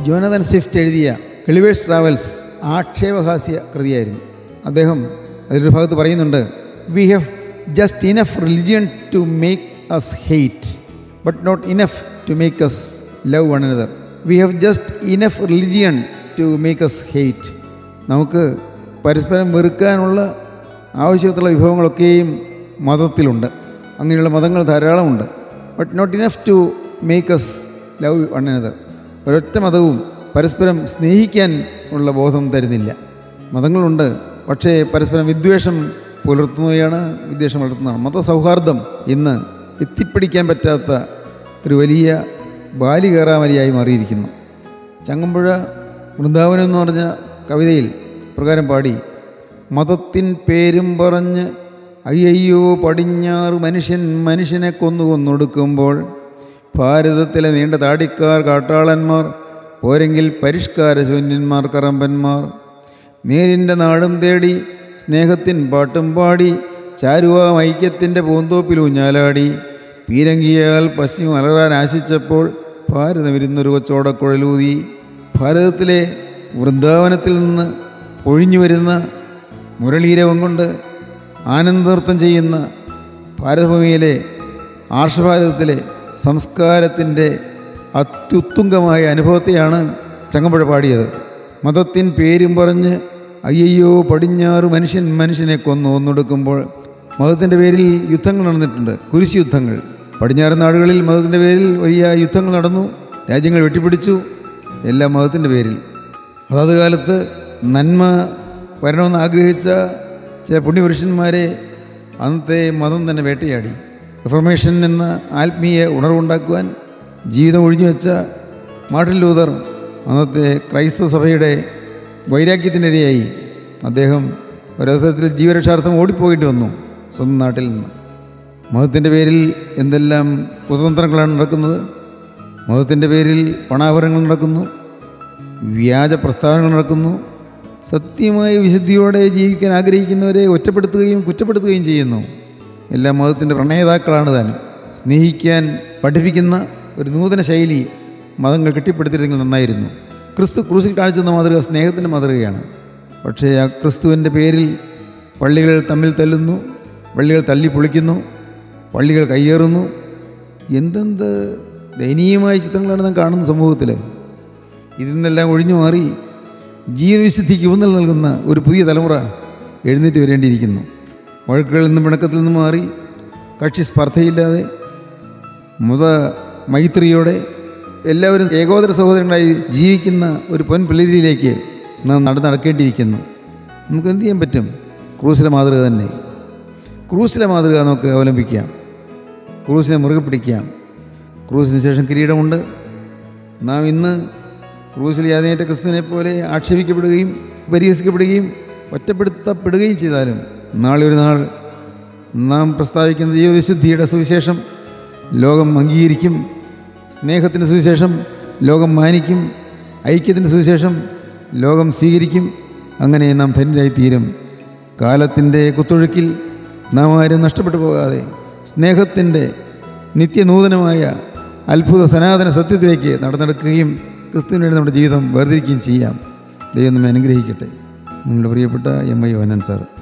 Jonathan Swift എഴുതിയ Gulliver's travels ആക്ഷേപഹാസ്യ കൃതിയായിരുന്നു അദ്ദേഹം അതിലൊരു ഭാഗത്ത് പറയുന്നുണ്ട് we have just enough religion to make us hate but not enough to make us love one another we have just enough religion to make us hate നമുക്ക് പരസ്പരം വെറുക്കാനുള്ള ആവശ്യത്തിലുള്ള വിഭവങ്ങളൊക്കെയും മതത്തിലുണ്ട് അങ്ങനെയുള്ള മതങ്ങൾ ധാരാളമുണ്ട് but not enough to make us love one another ഒരൊറ്റ മതവും പരസ്പരം സ്നേഹിക്കാൻ ഉള്ള ബോധം തരുന്നില്ല മതങ്ങളുണ്ട് പക്ഷേ പരസ്പരം വിദ്വേഷം പുലർത്തുന്നവയാണ് വിദ്വേഷം വളർത്തുന്നതാണ് മതസൗഹാർദ്ദം ഇന്ന് എത്തിപ്പിടിക്കാൻ പറ്റാത്ത ഒരു വലിയ ബാലികേറാമലിയായി മാറിയിരിക്കുന്നു ചങ്ങമ്പുഴ വൃന്ദാവനം എന്ന് പറഞ്ഞ കവിതയിൽ പ്രകാരം പാടി മതത്തിൻ പേരും പറഞ്ഞ് അയ്യയ്യോ പടിഞ്ഞാറ് മനുഷ്യൻ മനുഷ്യനെ കൊന്നു കൊന്നൊടുക്കുമ്പോൾ ഭാരതത്തിലെ നീണ്ട താടിക്കാർ കാട്ടാളന്മാർ പോരെങ്കിൽ പരിഷ്കാര ശൂന്യന്മാർ കറമ്പന്മാർ നേരിൻ്റെ നാടും തേടി സ്നേഹത്തിൻ പാട്ടും പാടി ചാരുവാം ഐക്യത്തിൻ്റെ പൂന്തോപ്പിൽ ഊഞ്ഞാലാടി പീരങ്കിയാൽ പശ്ചിമ അലറാൻ ആശിച്ചപ്പോൾ ഭാരതമിരുന്നൊരു കൊച്ചോടക്കുഴലൂതി ഭാരതത്തിലെ വൃന്ദാവനത്തിൽ നിന്ന് ഒഴിഞ്ഞു വരുന്ന മുരളീരവം കൊണ്ട് ആനന്ദനൃത്തം ചെയ്യുന്ന ഭാരതഭൂമിയിലെ ആർഷഭാരതത്തിലെ സംസ്കാരത്തിൻ്റെ അത്യുത്തുംഗമായ അനുഭവത്തെയാണ് ചങ്ങമ്പുഴ പാടിയത് മതത്തിൻ പേരും പറഞ്ഞ് അയ്യയ്യോ പടിഞ്ഞാറ് മനുഷ്യൻ മനുഷ്യനെ കൊന്നു ഒന്നൊടുക്കുമ്പോൾ മതത്തിൻ്റെ പേരിൽ യുദ്ധങ്ങൾ നടന്നിട്ടുണ്ട് കുരിശ് യുദ്ധങ്ങൾ പടിഞ്ഞാറൻ നാടുകളിൽ മതത്തിൻ്റെ പേരിൽ വലിയ യുദ്ധങ്ങൾ നടന്നു രാജ്യങ്ങൾ വെട്ടിപ്പിടിച്ചു എല്ലാം മതത്തിൻ്റെ പേരിൽ അതാത് കാലത്ത് നന്മ വരണമെന്ന് ആഗ്രഹിച്ച ചില പുണ്യപുരുഷന്മാരെ അന്നത്തെ മതം തന്നെ വേട്ടയാടി റിഫർമേഷൻ എന്ന ആത്മീയ ഉണർവുണ്ടാക്കുവാൻ ജീവിതം ഒഴിഞ്ഞു വെച്ച മാർട്ടിൻ ലൂതർ അന്നത്തെ ക്രൈസ്തവ സഭയുടെ വൈരാഗ്യത്തിനിരയായി അദ്ദേഹം ഒരവസരത്തിൽ ജീവരക്ഷാർത്ഥം ഓടിപ്പോയിട്ട് വന്നു സ്വന്തം നാട്ടിൽ നിന്ന് മതത്തിൻ്റെ പേരിൽ എന്തെല്ലാം കുതന്ത്രങ്ങളാണ് നടക്കുന്നത് മതത്തിൻ്റെ പേരിൽ പണാഭരണങ്ങൾ നടക്കുന്നു വ്യാജ പ്രസ്താവനകൾ നടക്കുന്നു സത്യമായ വിശുദ്ധിയോടെ ജീവിക്കാൻ ആഗ്രഹിക്കുന്നവരെ ഒറ്റപ്പെടുത്തുകയും കുറ്റപ്പെടുത്തുകയും ചെയ്യുന്നു എല്ലാ മതത്തിൻ്റെ പ്രണേതാക്കളാണ് താനും സ്നേഹിക്കാൻ പഠിപ്പിക്കുന്ന ഒരു നൂതന ശൈലി മതങ്ങൾ കെട്ടിപ്പടുത്തിരുന്നെങ്കിൽ നന്നായിരുന്നു ക്രിസ്തു ക്രൂസിൽ കാണിച്ചെന്ന മാതൃക സ്നേഹത്തിൻ്റെ മാതൃകയാണ് പക്ഷേ ആ ക്രിസ്തുവിൻ്റെ പേരിൽ പള്ളികൾ തമ്മിൽ തല്ലുന്നു പള്ളികൾ തല്ലി പൊളിക്കുന്നു പള്ളികൾ കയ്യേറുന്നു എന്തെന്ത് ദയനീയമായ ചിത്രങ്ങളാണ് നാം കാണുന്ന സമൂഹത്തിൽ ഇതിൽ നിന്നെല്ലാം ഒഴിഞ്ഞു മാറി ജീവിതവിശുദ്ധിക്ക് ഊന്നൽ നൽകുന്ന ഒരു പുതിയ തലമുറ എഴുന്നേറ്റ് വരേണ്ടിയിരിക്കുന്നു വഴക്കുകളിൽ നിന്നും പിണക്കത്തിൽ നിന്നും മാറി കക്ഷി സ്പർദ്ധയില്ലാതെ മുത മൈത്രിയോടെ എല്ലാവരും ഏകോദര സഹോദരങ്ങളായി ജീവിക്കുന്ന ഒരു പൊൻപിള്ളരിയിലേക്ക് നാം നട നടക്കേണ്ടിയിരിക്കുന്നു നമുക്ക് എന്ത് ചെയ്യാൻ പറ്റും ക്രൂസിലെ മാതൃക തന്നെ ക്രൂസിലെ മാതൃക നമുക്ക് അവലംബിക്കാം ക്രൂസിനെ മുറുകെ പിടിക്കാം ക്രൂസിന് ശേഷം കിരീടമുണ്ട് നാം ഇന്ന് ക്രൂസിൽ യാതനേറ്റ ക്രിസ്തുവിനെ പോലെ ആക്ഷേപിക്കപ്പെടുകയും പരിഹസിക്കപ്പെടുകയും ഒറ്റപ്പെടുത്തപ്പെടുകയും ചെയ്താലും നാളെ ഒരു നാൾ നാം പ്രസ്താവിക്കുന്ന ജീവവിശുദ്ധിയുടെ സുവിശേഷം ലോകം അംഗീകരിക്കും സ്നേഹത്തിൻ്റെ സുവിശേഷം ലോകം മാനിക്കും ഐക്യത്തിൻ്റെ സുവിശേഷം ലോകം സ്വീകരിക്കും അങ്ങനെ നാം ധന്യരായിത്തീരും കാലത്തിൻ്റെ കുത്തൊഴുക്കിൽ നാം ആരും നഷ്ടപ്പെട്ടു പോകാതെ സ്നേഹത്തിൻ്റെ നിത്യനൂതനമായ അത്ഭുത സനാതന സത്യത്തിലേക്ക് നടന്നെടുക്കുകയും ക്രിസ്തുവിന് വേണ്ടി നമ്മുടെ ജീവിതം വേർതിരിക്കുകയും ചെയ്യാം ദൈവം നമ്മെ അനുഗ്രഹിക്കട്ടെ നിങ്ങളുടെ പ്രിയപ്പെട്ട എം ഐ വനൻ സാർ